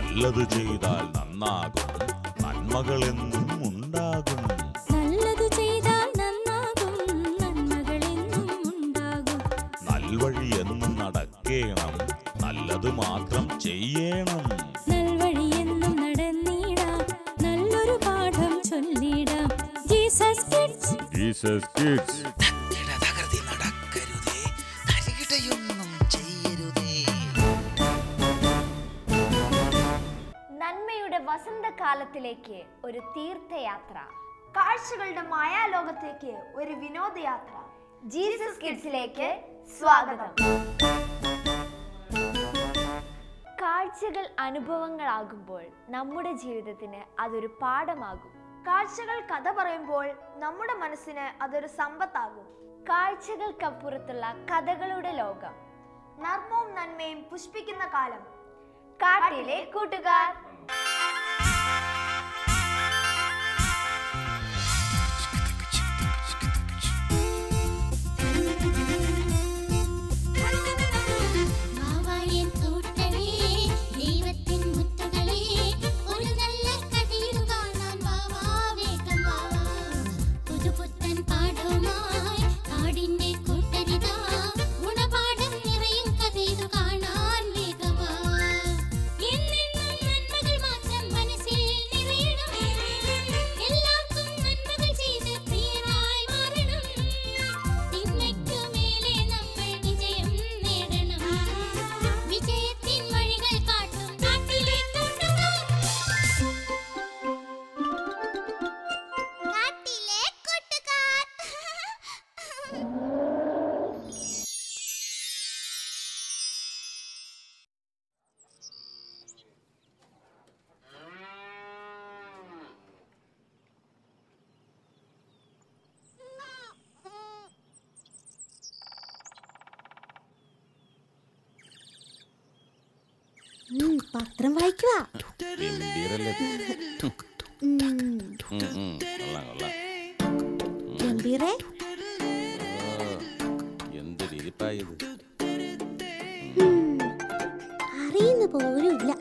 നല്ലത് ചെയ്താൽ നന്നാകും നന്മകൾ എന്നും ഉണ്ടാകും നല്ലതു ചെയ്താൽ നന്നാകും നന്മകളെന്നും ഉണ്ടാകും നൽവഴി എന്നും നടക്കേണം നല്ലത് മാത്രം ചെയ്യണം നൽവഴിയെന്നും നടന്നിടാം നല്ലൊരു പാഠം ചൊല്ലിടാം ജീസസ് കിഡ്സ് ജീസസ് കിഡ്സ് തത്തിട തകൃതി നടക്കരുതേ തരികിടയൊന്നും ചെയ്യരുതേ നന്മയുടെ വസന്തകാലത്തിലേക്ക് ഒരു തീർത്ഥയാത്ര കാഴ്ചകളുടെ മായാലോകത്തേക്ക് ഒരു വിനോദയാത്ര ജീസസ് കിഡ്സിലേക്ക് സ്വാഗതം കാഴ്ചകൾ അനുഭവങ്ങളാകുമ്പോൾ നമ്മുടെ ജീവിതത്തിന് അതൊരു പാഠമാകും കാഴ്ചകൾ കഥ പറയുമ്പോൾ നമ്മുടെ മനസ്സിന് അതൊരു സമ്പത്താകും കാഴ്ചകൾക്കപ്പുറത്തുള്ള കഥകളുടെ ലോകം നർമ്മവും നന്മയും പുഷ്പിക്കുന്ന കാലം കാട്ടിലെ കൂട്ടുകാർ മാവായൻ കൂട്ടരേ ദൈവത്തിൻ മുത്തുകളേ ഒരു നല്ല കഥയിരു കാണാൻ വാവാ വേഗം വാവാ പുതുപുത്തൻ പാഠവുമായി കാടിന്റെ കൂട്ടരിതാ ഗുണപാഠം നിറയും കഥയിരു കാണാൻ വേഗം വാ എന്നെന്നും നന്മകൾ മാത്രം മനസ്സിൽ നിറയണം എല്ലാവർക്കും നന്മകൾ ചെയ്ത് പ്രിയരായി മാറണം തിന്മയ്ക്കു മേലെ നമ്മൾ വിജയം നേടണം വിജയത്തിൻ വഴികൾ കാട്ടും കാട്ടിലെ കൂട്ടുകാർ കാട്ടിലെ കൂട്ടുകാർ പത്രം വായിക്കുക ഗംഭീരല്ലേ ഇത്? ഉം, ഉം, കൊള്ളാം കൊള്ളാം ഗംഭീരേ ഓ, എന്തൊരു ഇരിപ്പായത് അറിയുന്ന പോലുമില്ല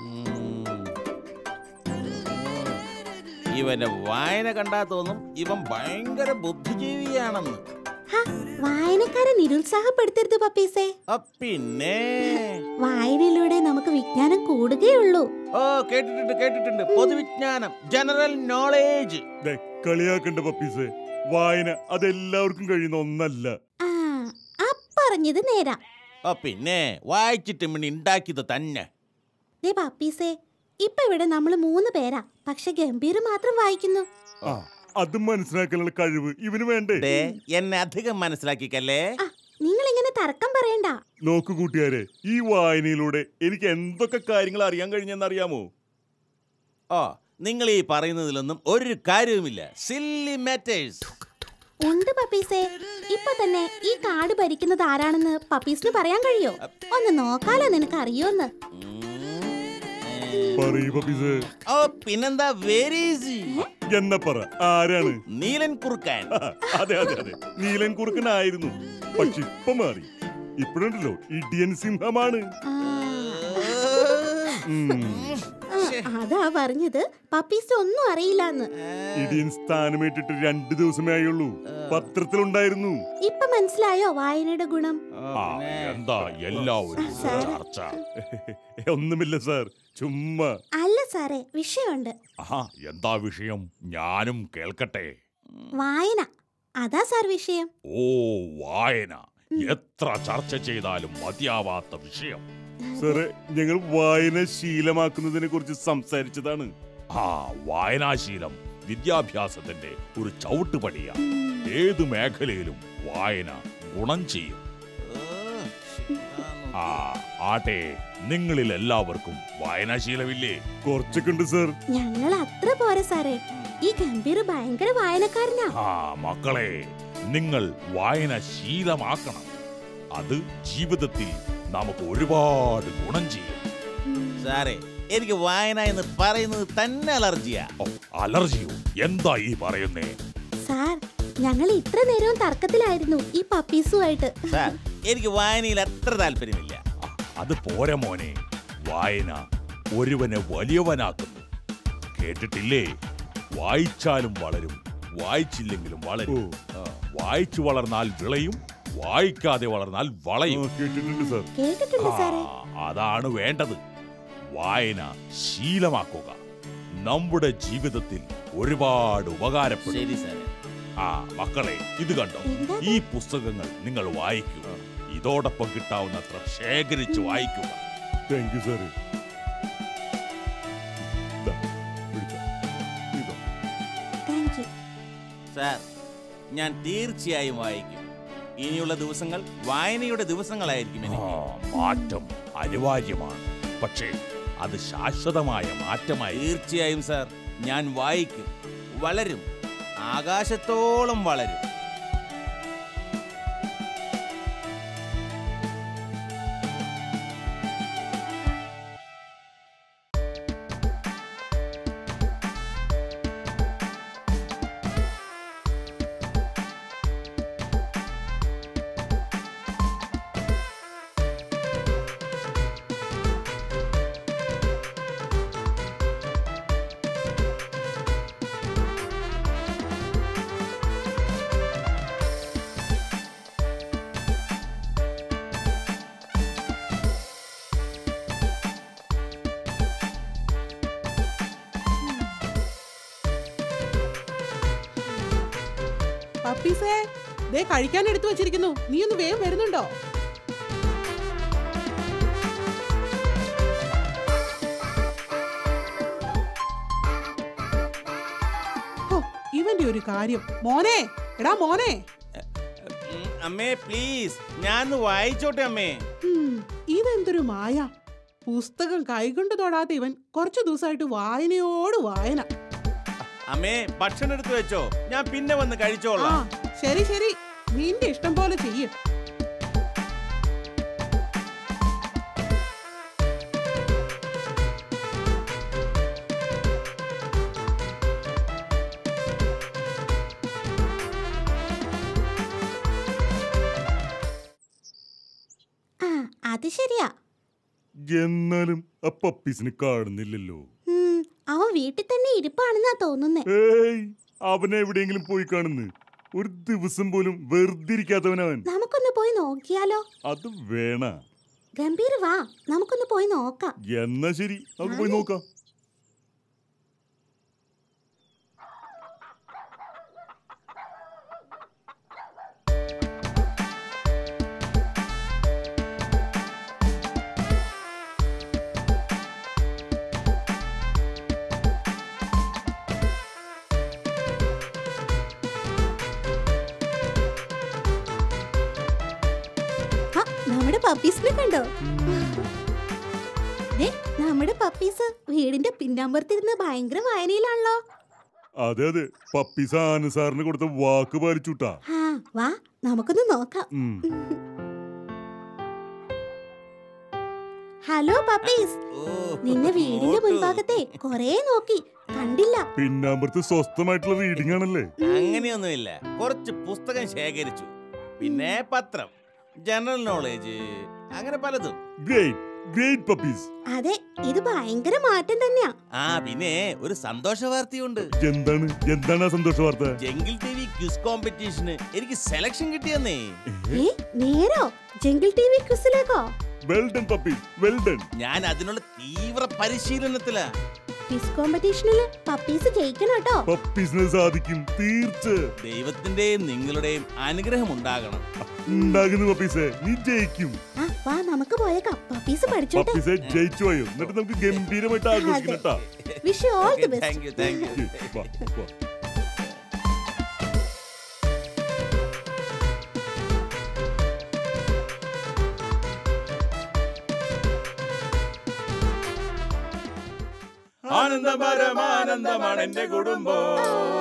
ഇവന്റെ വായന കണ്ടാ തോന്നും ഇവൻ ഭയങ്കര ബുദ്ധിജീവിയാണെന്ന് ഹ, വായനക്കാരെ നിരുത്സാഹപ്പെടുത്തരുത് പപ്പീസേ ആ, പിന്നെ വായനയിലൂടെ നമുക്ക് വിജ്ഞാനം കൂടുകയുള്ളൂ ഓ കേട്ടിട്ടുണ്ട് കേട്ടിട്ടുണ്ട് പൊതുവിജ്ഞാനം ജനറൽ നോളേജ് ദേ, കളിയാക്കണ്ട പപ്പീസേ വായന അതെല്ലാവർക്കും കഴിയുന്ന ഒന്നല്ല ആ അപ്പറഞ്ഞത് നേരാ ഓ പിന്നെ വായിച്ചിട്ട് മിണി ഉണ്ടാക്കിയത് തന്നെ ദേ പപ്പീസേ ഇപ്പൊ ഇവിടെ നമ്മൾ മൂന്ന് പേരാ പക്ഷെ ഗംഭീർ മാത്രം വായിക്കുന്നു ആ അതും മനസ്സിലാക്കാനുള്ള കഴിവ് ഇവന് വേണ്ടേ ദേ, എന്നെ അധികം മനസ്സിലാക്കിക്കല്ലേ ആ നിങ്ങൾ ഇങ്ങനെ തർക്കം പറയണ്ട നോക്കു കൂട്ടുകാരെ ഈ വായനയിലൂടെ എനിക്ക് എന്തൊക്കെ കാര്യങ്ങൾ അറിയാൻ കഴിഞ്ഞെന്നറിയാമോ ഓ നിങ്ങൾ ഈ പറയുന്നതിലൊന്നും ഒരു കാര്യവുമില്ല സില്ലി മാറ്റേഴ്സ് ഉണ്ട് പപ്പീസേ ഇപ്പൊ തന്നെ ഈ കാട് ഭരിക്കുന്നത് ആരാണെന്ന് പപ്പീസിന് പറയാൻ കഴിയോ ഒന്ന് നോക്കാലോ നിനക്ക് അറിയോന്ന് പറയൂ പപ്പീസേ ഓ പിന്നെന്താ വെരി ഈസി എന്നാ പറ ആരാണ് നീലൻ കുറുക്കാൻ ആ, അതെ അതെ അതെ നീലൻ കുറുക്കനായിരുന്നു പക്ഷെ ഇപ്പൊ മാറി ഇപ്പോഴുണ്ടല്ലോ ഇടിയൻ സിംഹമാണ് ആ, ഉം. ആ, അതാ പറഞ്ഞത് പപ്പീസ് ഒന്നും അറിയില്ലാന്ന് ഇടിയൻ സ്ഥാനമേറ്റിട്ട് രണ്ടു ദിവസമേ ആയുള്ളൂ പത്രത്തിലുണ്ടായിരുന്നു ഇപ്പൊ മനസ്സിലായോ വായനയുടെ ഗുണം എന്താ എല്ലാവരും സാർ. ചർച്ച ഒന്നുമില്ല സാർ ചുമ്മാ അല്ല സാറേ വിഷയമുണ്ട് ആഹാ എന്താ വിഷയം ഞാനും കേൾക്കട്ടെ വായന അതാ സാർ വിഷയം ഓ വായന എത്ര ചർച്ച ചെയ്താലും മതിയാവാത്ത വിഷയം സാറേ ഞങ്ങൾ വായന ശീലമാക്കുന്നതിനെ കുറിച്ച് സംസാരിച്ചതാണ് ആ വായനാശീലം വിദ്യാഭ്യാസത്തിന്റെ ഒരു ചവിട്ടുപടിയാ ഏത് മേഖലയിലും വായന ഗുണം ചെയ്യും ആ ആട്ടെ നിങ്ങളിൽ എല്ലാവർക്കും വായനാശീലമില്ലേ കുറച്ചൊക്കെ ഉണ്ട് സാർ ഞങ്ങൾ അത്ര പോരെ സാറേ ഈ ഗംഭീർ ഭയങ്കര വായനക്കാരനാ ആ മക്കളെ നിങ്ങൾ വായന ശീലമാക്കണം അത് ജീവിതത്തിൽ നമുക്ക് ഒരുപാട് ഗുണം ചെയ്യും സാറേ എനിക്ക് വായന എന്ന് പറയുന്നത് തന്നെ അലർജിയാ അലർജിയോ എന്താ ഈ പറയുന്നേ സാർ ഞങ്ങൾ ഇത്ര നേരവും തർക്കത്തിലായിരുന്നു ഈ പപ്പീസുമായിട്ട് സാർ എനിക്ക് വായനയിൽ അത്ര താല്പര്യമില്ല അത് പോരെ മോനെ വായന ഒരുവനെ വലിയവനാക്കുന്നു കേട്ടിട്ടില്ലേ വായിച്ചാലും വളരും വായിച്ചില്ലെങ്കിലും വളരും ആ, വായിച്ചു വളർന്നാൽ വിളയും വായിക്കാതെ വളർന്നാൽ വളയും കേട്ടിട്ടുണ്ട് സാർ കേട്ടിട്ടുണ്ട് സാറേ ആ, അതാണ് വേണ്ടത് വായന ശീലമാക്കുക നമ്മുടെ ജീവിതത്തിൽ ഒരുപാട് ഉപകാരപ്പെടും ശരി സാറേ ആ മക്കളെ ഇത് കണ്ടോ എന്താ ഈ പുസ്തകങ്ങൾ നിങ്ങൾ വായിക്കുക ഇതോടൊപ്പം കിട്ടാവുന്നത്ര ശേഖരിച്ച് വായിക്കുക താങ്ക് യു സാറേ ദാ, പിടിച്ചോ. ഇതോ. താങ്ക് യു സാർ ഞാൻ തീർച്ചയായും വായിക്കും ഇനിയുള്ള ദിവസങ്ങൾ വായനയുടെ ദിവസങ്ങളായിരിക്കും ആ, എനിക്ക് മാറ്റം അനിവാര്യമാണ് പക്ഷേ അത് ശാശ്വതമായ മാറ്റമായി തീർച്ചയായും സാർ ഞാൻ വായിക്കും വളരും ആകാശത്തോളം വളരും പപ്പീസേ ദേ കഴിക്കാൻ എടുത്തു വെച്ചിരിക്കുന്നു നീ ഒന്ന് വേഗം വരുന്നുണ്ടോ ഹോ, ഇവന്റെ ഒരു കാര്യം മോനെ എടാ മോനെ ഉം, അമ്മേ പ്ലീസ് ഞാൻ ഒന്ന് വായിച്ചോട്ടെ അമ്മേ ഉം, ഇതെന്തൊരു മായ പുസ്തകം കൈകൊണ്ട് തൊടാത്ത ഇവൻ കുറച്ചു ദിവസമായിട്ട് വായനയോട് വായന അമ്മേ ഭക്ഷണം എടുത്തു വെച്ചോ ഞാൻ പിന്നെ വന്ന് ആ കഴിച്ചോളാം ശരി ശരി നിന്റെ ഇഷ്ടം പോലെ ചെയ്യും ആ അത് ശരിയാ എന്നാലും ആ പപ്പീസിനെ കാണുന്നില്ലല്ലോ ഉം, അവൻ വീട്ടിൽ തന്നെ ഇരിപ്പാണെന്നാ തോന്നുന്നേ ഏയ് അവനെ എവിടെയെങ്കിലും പോയി കാണുന്നു ഒരു ദിവസം പോലും വെറുതെ ഇരിക്കാത്തവനവൻ നമുക്കൊന്ന് പോയി നോക്കിയാലോ അത് വേണ ഗംഭീർ വാ നമുക്കൊന്ന് പോയി നോക്കാം എന്നാ ശരി നമുക്ക് പോയി നോക്കാം ആ, നമ്മുടെ പപ്പീസിനെ കണ്ടോ ദേ, നമ്മുടെ പപ്പീസ് വീടിന്റെ പിന്നാമ്പുറത്തിരുന്ന് ഭയങ്കര വായനയിലാണല്ലോ അതെ അതെ പപ്പീസ് ആന സാറിന് കൊടുത്ത വാക്ക് പാലിച്ചുട്ടാ ആ വാ നമുക്കൊന്ന് നോക്കാം ഉം. ഹലോ പപ്പീസ് ഓ, നിന്നെ വീടിന്റെ മോട്ടു. മുൻഭാഗത്തെ കൊറേ നോക്കി കണ്ടില്ല പിന്നാമ്പുറത്ത് സ്വസ്ഥമായിട്ടുള്ള റീഡിംഗ് ആണല്ലേ അങ്ങനെയൊന്നുമില്ല കുറച്ച് പുസ്തകം ശേഖരിച്ചു പിന്നെ പത്രം ജനറൽ നോളേജ് അങ്ങനെ പലതും ഗ്രേറ്റ് ഗ്രേറ്റ് പപ്പീസ് അതെ ഇത് ഭയങ്കര മാറ്റം തന്നെയാ ആ പിന്നെ ഒരു സന്തോഷ വാർത്തയുണ്ട് എന്താണ് എന്താണ് ആ സന്തോഷ വാർത്ത ജംഗിൾ ടി വി ക്വിസ് കോമ്പറ്റീഷന് എനിക്ക് സെലക്ഷൻ കിട്ടിയെന്നേ ഏ നേരോ ജംഗിൾ ടി വി ക്വിസിലേക്കോ well done puppies well done ഞാൻ അതിനുള്ള തീവ്ര പരിശീലനത്തിലാ ക്വിസ് കോമ്പറ്റീഷനിൽ പപ്പീസ് ജയിക്കണം കേട്ടോ പപ്പീസിന് സാധിക്കും തീർച്ച ദൈവത്തിന്റെയും നിങ്ങളുടെയും അനുഗ്രഹം ഉണ്ടാകണം ഉണ്ടാകുന്നു പപ്പീസെ നീ ജയിക്കും ആ വാ നമുക്ക് പോയേക്കാം പപ്പീസ് പഠിച്ചോട്ടെ പപ്പീസെ ജയിച്ചു പോയോ എന്നിട്ട് നമുക്ക് ഗംഭീരമായിട്ട് ആഘോഷിക്കണം കേട്ടാ wish all the best thank you thank you വാ, വാ. ആനന്ദപരമാനന്ദമാണ് എന്റെ കുടുംബം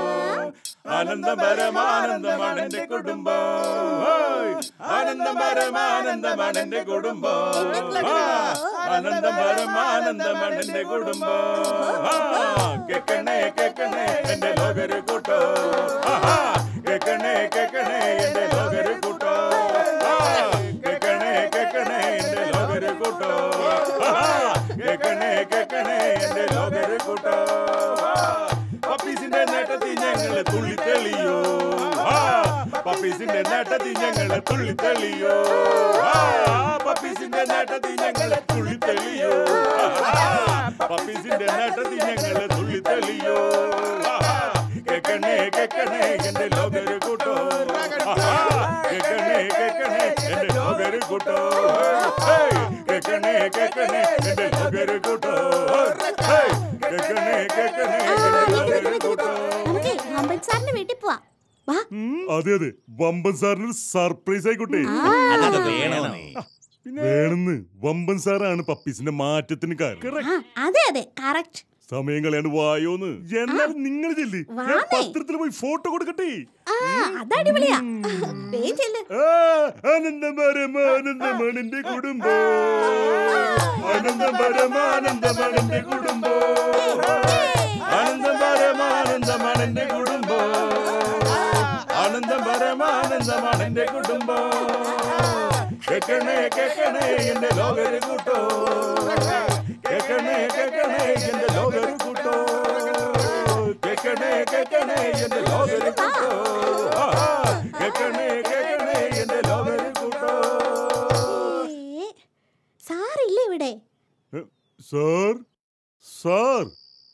ആനന്ദപരമാനന്ദമാണ് എന്റെ കുടുംബം ഓയ്! ആനന്ദപരമാനന്ദമാണ് എന്റെ കുടുംബം ആ! ആനന്ദപരമാനന്ദമാണ് എന്റെ കുടുംബം ആ! കേക്കണേ കേക്കണേ എന്റെ ലോകര് കൂട്ടോ ആഹാ! കേക്കണേ കേക്കണേ എന്റെ ലോകര് കൂട്ടോ ആ! കേക്കണേ കേക്കണേ എന്റെ ലോകര് കൂട്ടോ ആഹാ! കേക്കണേ കേക്കണേ എന്റെ ലോകര് കൂട്ടോ പപ്പീസിന്റെ നേട്ടത്തിൽ ഞങ്ങള് തുള്ളി തെളിയോ പപ്പീസിന്റെ നേട്ടത്തിൽ ഞങ്ങള് തുള്ളി തെളിയോ പപ്പീസിന്റെ നേട്ടത്തിൽ ഞങ്ങള് തുള്ളി തെളിയോ പപ്പീസിന്റെ നേട്ടത്തിൽ ഞങ്ങള് തുള്ളി തെളിയോ കേക്കണേ കേക്കണേ എന്റെ ലോകര് കൂട്ടോ കേക്കണേ കേക്കണേ എന്റെ ലോകര് കൂട്ടോ ഹേയ്, കേക്കണേ കേക്കണേ എന്റെ ലോകര് കൂട്ടോ ഹേയ്, കേക്കണേ കേക്കണേ എന്റെ ലോകര് കൂട്ടോ നമുക്ക് വമ്പൻ സാറിന്റെ വീട്ടിൽ പോവാ വാ അതെ അതെ വമ്പൻ സാറിന് സർപ്രൈസ് ആയിക്കോട്ടെ അതൊക്കെ വേണോ വേണമെന്ന് വമ്പൻ സാറാണ് പപ്പീസിന്റെ മാറ്റത്തിന് കാരണം ആ അതെ അതെ കറക്റ്റ് സമയം കളയാണ്ട് വായോന്ന് എന്നാലും നിങ്ങൾ ചെല്ല് ഞാൻ വാന്നേ. പത്രത്തിൽ പോയി ഫോട്ടോ കൊടുക്കട്ടെ ആ അതടിപൊളിയാ വേഗം ചെല്ല് ആ, ആനന്ദമരം ആനന്ദമാണ് എന്റെ കുടുംബം ആനന്ദമരം ആനന്ദമാണ് എന്റെ കുടുംബം ആനന്ദമരം ആനന്ദമാണ് എന്റെ കുടുംബം ആനന്ദമരം ആനന്ദമാണ് എന്റെ കുടുംബം കേക്കണേ കേക്കണേ എന്റെ ലോകര് കൂട്ടോ കേക്കണേ കേക്കണേ എന്റെ ലോകര് കൂട്ടോ കേക്കണേ കേക്കണേ എന്റെ ലോകര് കൂട്ടോ ആഹാ. കേക്കണേ കേക്കണേ എന്റെ ലോകര് കൂട്ടോ ഏ, സാറില്ലേ ഇവിടെ സാർ സാർ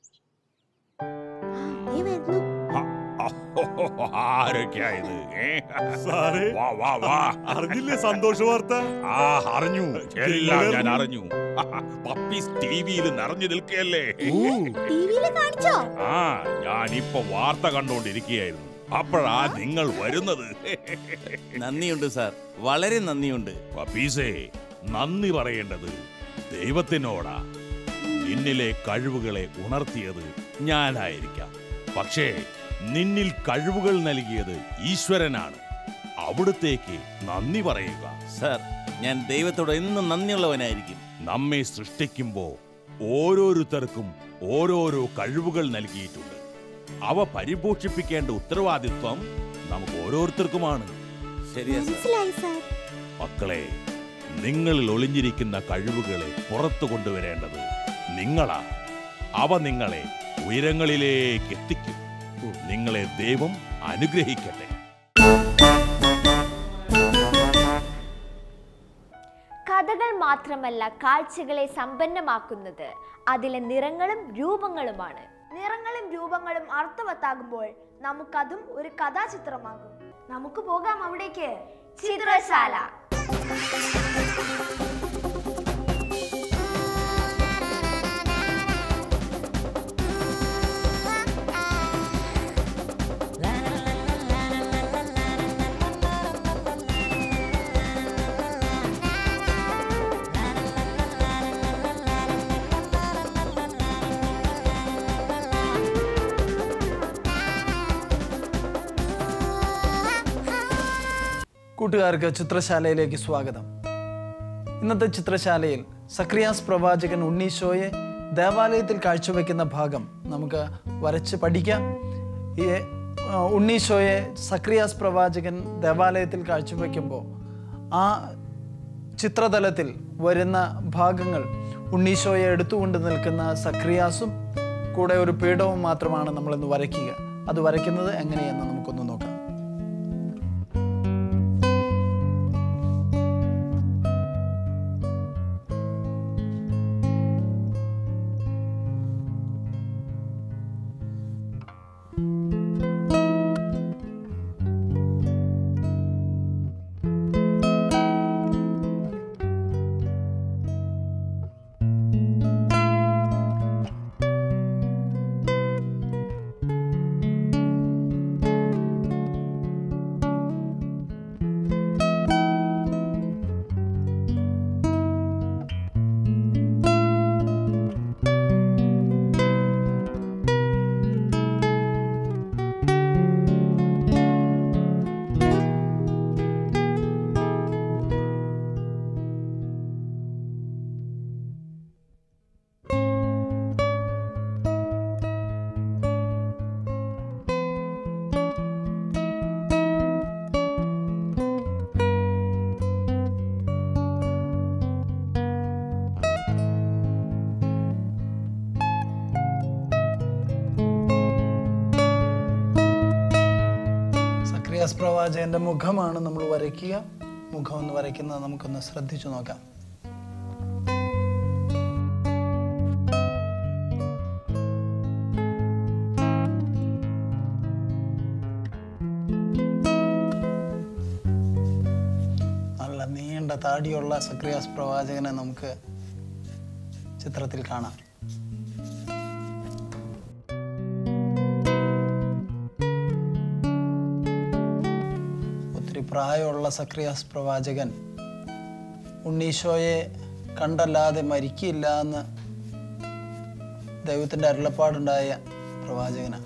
ദേ വരുന്നു ആരൊക്കെയാ ഇത് ഏ? സാറേ വാ വാ വാ അറിഞ്ഞില്ലേ സന്തോഷ വാർത്ത ആ അറിഞ്ഞു എല്ലാം ഞാൻ അറിഞ്ഞു പപ്പീസ് ടിവിയിൽ നിറഞ്ഞു നിൽക്കുകയല്ലേ ടിവിയില് കാണിച്ചോ ആ ഞാനിപ്പോ വാർത്ത കണ്ടോണ്ടിരിക്കുകയായിരുന്നു അപ്പോഴാ നിങ്ങൾ വരുന്നത് നന്ദിയുണ്ട് സാർ വളരെ നന്ദിയുണ്ട് പപ്പീസേ നന്ദി പറയേണ്ടത് ദൈവത്തിനോടാ നിന്നിലെ കഴിവുകളെ ഉണർത്തിയത് ഞാനായിരിക്കാം പക്ഷേ നിന്നിൽ കഴിവുകൾ നൽകിയത് ഈശ്വരനാണ് അവിടുത്തേക്ക് നന്ദി പറയുക സാർ ഞാൻ ദൈവത്തോട് എന്നും നന്ദിയുള്ളവനായിരിക്കും നമ്മെ സൃഷ്ടിക്കുമ്പോൾ ഓരോരുത്തർക്കും ഓരോരോ കഴിവുകൾ നൽകിയിട്ടുണ്ട് അവ പരിപോഷിപ്പിക്കേണ്ട ഉത്തരവാദിത്വം നമുക്ക് ഓരോരുത്തർക്കുമാണ് ശരിയാ സാർ മനസ്സിലായി സാർ മക്കളെ നിങ്ങളിൽ ഒളിഞ്ഞിരിക്കുന്ന കഴിവുകളെ പുറത്തു കൊണ്ടുവരേണ്ടത് നിങ്ങളാ അവ നിങ്ങളെ ഉയരങ്ങളിലേക്ക് എത്തിക്കും നിങ്ങളെ ദൈവം അനുഗ്രഹിക്കട്ടെ കഥകൾ മാത്രമല്ല കാഴ്ചകളെ സമ്പന്നമാക്കുന്നത് അതിലെ നിറങ്ങളും രൂപങ്ങളുമാണ് നിറങ്ങളും രൂപങ്ങളും അർത്ഥവത്താകുമ്പോൾ നമുക്കതും ഒരു കഥാചിത്രമാകും നമുക്ക് പോകാം അവിടേക്ക് ചിത്രശാല കൂട്ടുകാർക്ക് ചിത്രശാലയിലേക്ക് സ്വാഗതം ഇന്നത്തെ ചിത്രശാലയിൽ സക്രിയാസ് പ്രവാചകൻ ഉണ്ണീശോയെ ദേവാലയത്തിൽ കാഴ്ചവെക്കുന്ന ഭാഗം നമുക്ക് വരച്ച് പഠിക്കാം ഈ ആ, ഉണ്ണീശോയെ സക്രിയാസ് പ്രവാചകൻ ദേവാലയത്തിൽ കാഴ്ചവെക്കുമ്പോൾ ആ ചിത്രതലത്തിൽ വരുന്ന ഭാഗങ്ങൾ ഉണ്ണീശോയെ എടുത്തുകൊണ്ട് നിൽക്കുന്ന സക്രിയാസും കൂടെ ഒരു പീഠവും മാത്രമാണ് നമ്മളിന്ന് വരയ്ക്കുക അത് വരയ്ക്കുന്നത് എങ്ങനെയെന്ന് നമുക്കൊന്ന് നോക്കാം സക്രിയാസ് പ്രവാചകന്റെ മുഖമാണ് നമ്മൾ വരയ്ക്കുക മുഖം എന്ന് വരയ്ക്കുന്നത് നമുക്കൊന്ന് ശ്രദ്ധിച്ചു നോക്കാം നല്ല നീണ്ട താടിയുള്ള സക്രിയാസ് പ്രവാചകനെ നമുക്ക് ചിത്രത്തിൽ കാണാം ഒത്തിരി പ്രായമുള്ള സക്രിയാസ് പ്രവാചകൻ ഉണ്ണീശോയെ കണ്ടല്ലാതെ മരിക്കില്ല എന്ന് ദൈവത്തിൻ്റെ അരുളപ്പാടുണ്ടായ പ്രവാചകനാണ്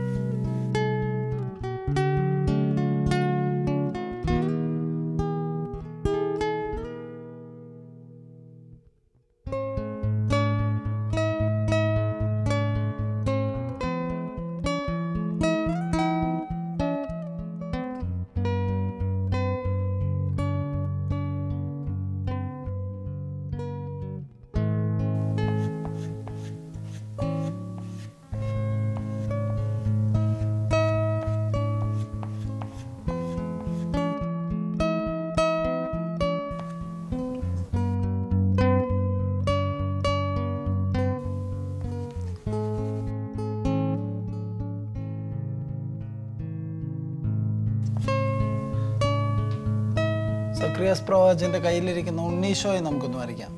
സക്രിയാസ് പ്രവാചകന്റെ കയ്യിലിരിക്കുന്ന ഉണ്ണീശോയെ നമുക്കൊന്ന് വരയ്ക്കാം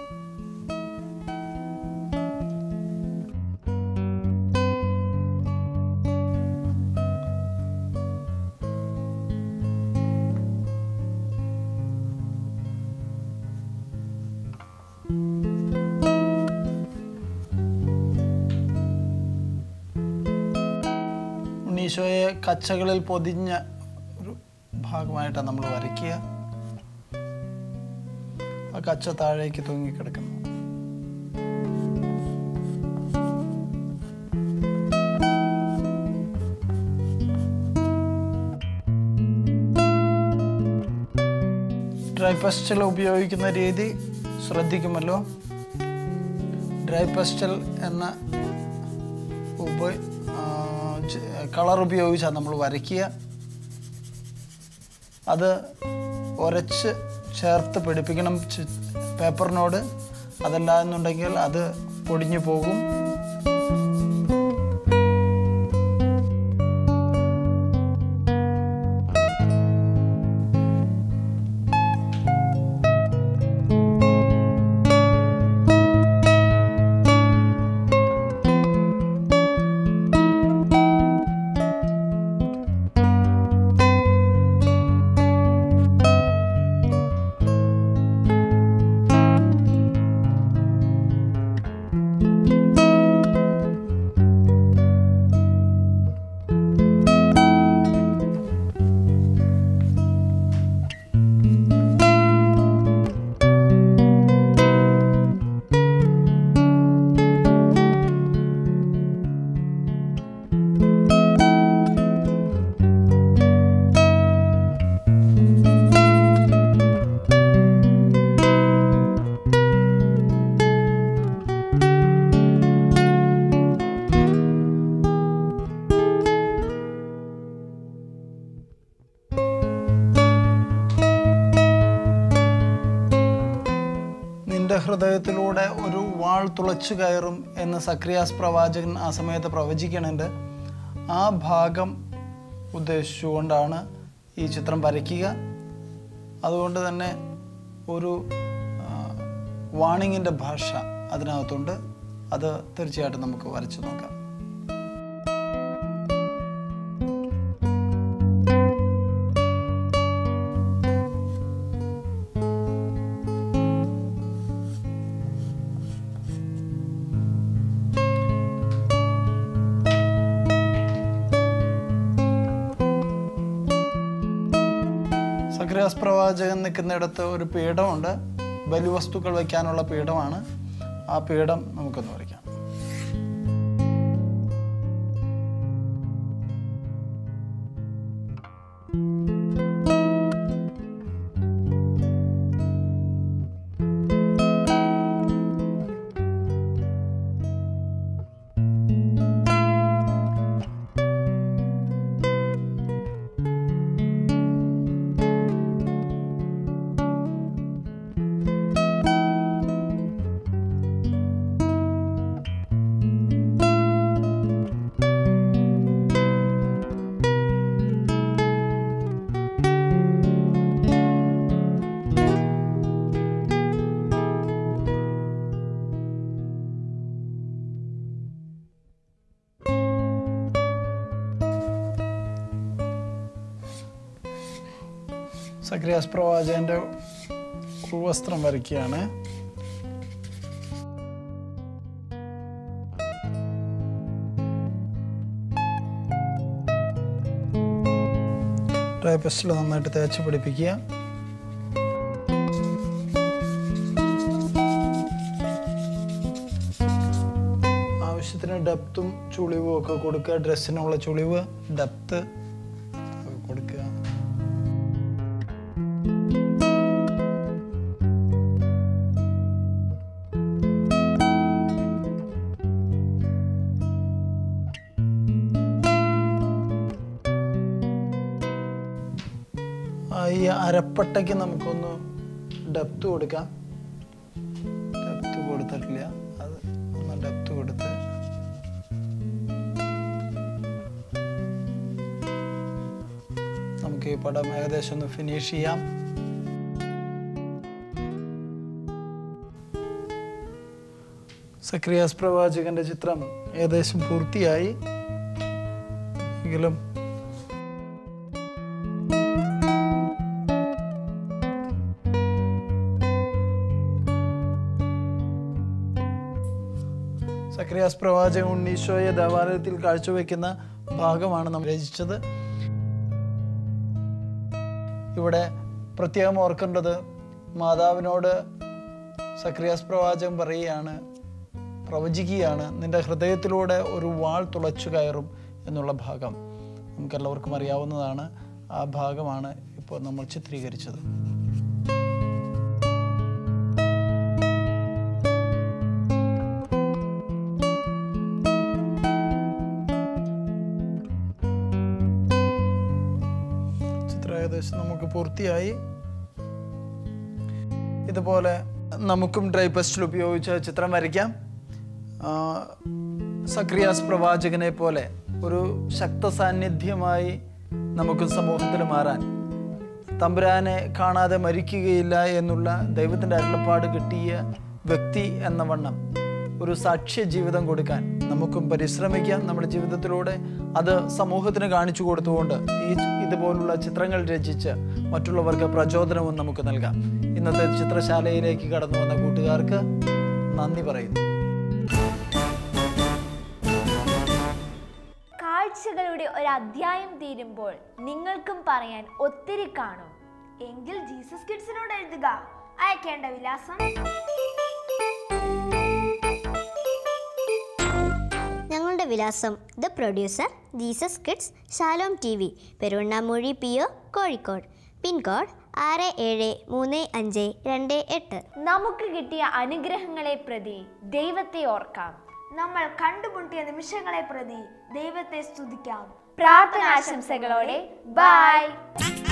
ഉണ്ണീശോയെ കച്ചകളിൽ പൊതിഞ്ഞ ഒരു ഭാഗമായിട്ടാണ് നമ്മൾ വരയ്ക്കുക ആ കച്ച താഴേക്ക് തൂങ്ങിക്കിടക്കുന്നു ഡ്രൈ പസ്റ്റൽ ഉപയോഗിക്കുന്ന രീതി ശ്രദ്ധിക്കുമല്ലോ ഡ്രൈ പസ്റ്റൽ എന്ന ഉപ കളർ ഉപയോഗിച്ചാണ് നമ്മൾ വരയ്ക്കുക അത് ഉരച്ച് ചേർത്ത് പിടിപ്പിക്കണം ചി- പേപ്പറിനോട് അതല്ല എന്നുണ്ടെങ്കിൽ അത് പൊടിഞ്ഞു പോകും നിന്റെ ഹൃദയത്തിലൂടെ ഒരു വാൾ തുളച്ചു കയറും എന്ന് സക്രിയാസ് പ്രവാചകൻ ആ സമയത്ത് പ്രവചിക്കണുണ്ട് ആ ഭാഗം ഉദ്ദേശിച്ചുകൊണ്ടാണ് ഈ ചിത്രം വരയ്ക്കുക അതുകൊണ്ട് തന്നെ ഒരു വാണിങ്ങിൻ്റെ ഭാഷ അതിനകത്തുണ്ട് അത് തീർച്ചയായിട്ടും നമുക്ക് വരച്ചു നോക്കാം സക്രിയാസ് പ്രവാചകൻ നിൽക്കുന്നിടത്ത് ഒരു പീഠമുണ്ട് ബലിവസ്തുക്കൾ വയ്ക്കാനുള്ള പീഠമാണ് ആ പീഠം നമുക്കൊന്ന് വരയ്ക്കാം സക്രിയാസ് പ്രവാചകന്റെ ഉൾവസ്ത്രം വരയ്ക്കുകയാണ് ഡ്രൈ പെസ്റ്റിൽ നന്നായിട്ട് തേച്ച് പിടിപ്പിക്കുക ആവശ്യത്തിന് ഡെപ്തും ചുളിവും ഒക്കെ കൊടുക്കുക ഡ്രസ്സിനുള്ള ചുളിവ് ഡെപ്ത് കൊടുക്കുക ആ, ഈ അരപ്പട്ടയ്ക്ക് നമുക്കൊന്ന് ഡെപ്ത് കൊടുക്കാം ഡെപ്ത് കൊടുത്തിട്ടില്ല അത് ഒന്ന് ഡെപ്ത് കൊടുത്ത് നമുക്ക് ഈ പടം ഏകദേശം ഒന്ന് ഫിനിഷ് ചെയ്യാം സക്രിയാസ് പ്രവാചകന്റെ ചിത്രം ഏകദേശം പൂർത്തിയായി എങ്കിലും സക്രിയാസ് പ്രവാചകൻ ഉണ്ണീശോയെ ദേവാലയത്തിൽ കാഴ്ചവെക്കുന്ന ഭാഗമാണ് നാം രചിച്ചത് ഇവിടെ പ്രത്യേകം ഓർക്കേണ്ടത് മാതാവിനോട് സക്രിയാസ് പ്രവാചകൻ പറയുകയാണ് പ്രവചിക്കുകയാണ് നിന്റെ ഹൃദയത്തിലൂടെ ഒരു വാൾ തുളച്ചു കയറും എന്നുള്ള ഭാഗം നമുക്കെല്ലാവർക്കും അറിയാവുന്നതാണ് ആ ഭാഗമാണ് ഇപ്പോൾ നമ്മൾ ചിത്രീകരിച്ചത് ചിത്രം ഏകദേശം നമുക്ക് പൂർത്തിയായി ഇതുപോലെ നമുക്കും ഡ്രൈ പെസ്റ്റിൽ ഉപയോഗിച്ച് ചിത്രം വരയ്ക്കാം ആ, സക്രിയാസ് പ്രവാചകനെ പോലെ ഒരു ശക്ത സാന്നിധ്യമായി നമുക്ക് സമൂഹത്തിൽ മാറാൻ തമ്പുരാനെ കാണാതെ മരിക്കുകയില്ല എന്നുള്ള ദൈവത്തിൻ്റെ അരുളപ്പാട് കിട്ടിയ വ്യക്തി എന്ന വണ്ണം ഒരു സാക്ഷ്യ ജീവിതം കൊടുക്കാൻ നമുക്കും പരിശ്രമിക്കാം നമ്മുടെ ജീവിതത്തിലൂടെ അത് സമൂഹത്തിന് കാണിച്ചു കൊടുത്തുകൊണ്ട് ഈ ഇതുപോലുള്ള ചിത്രങ്ങൾ രചിച്ച് മറ്റുള്ളവർക്ക് പ്രചോദനവും നമുക്ക് നൽകാം ഇന്നത്തെ ചിത്രശാലയിലേക്ക് കടന്നു വന്ന കൂട്ടുകാർക്ക് നന്ദി പറയുന്നു കാഴ്ചകളുടെ ഒരു അധ്യായം തീരുമ്പോൾ നിങ്ങൾക്കും പറയാൻ ഒത്തിരി കാണും എങ്കിൽ ജീസസ് കിഡ്സിനോട് എഴുതുക അയക്കേണ്ട വിലാസം ഞങ്ങളുടെ വിലാസം the producer Jesus kids Shalom T V Peruvannamuzhi P O Kozhikode pincode ആറ് ഏഴ് മൂന്ന് അഞ്ച് രണ്ട് എട്ട് നമുക്ക് കിട്ടിയ അനുഗ്രഹങ്ങളെ പ്രതി ദൈവത്തെ ഓർക്കാം നമ്മൾ കണ്ടുമുട്ടിയ നിമിഷങ്ങളെ പ്രതി ദൈവത്തെ സ്തുതിക്കാം പ്രാർത്ഥനാശംസകളോടെ ബൈ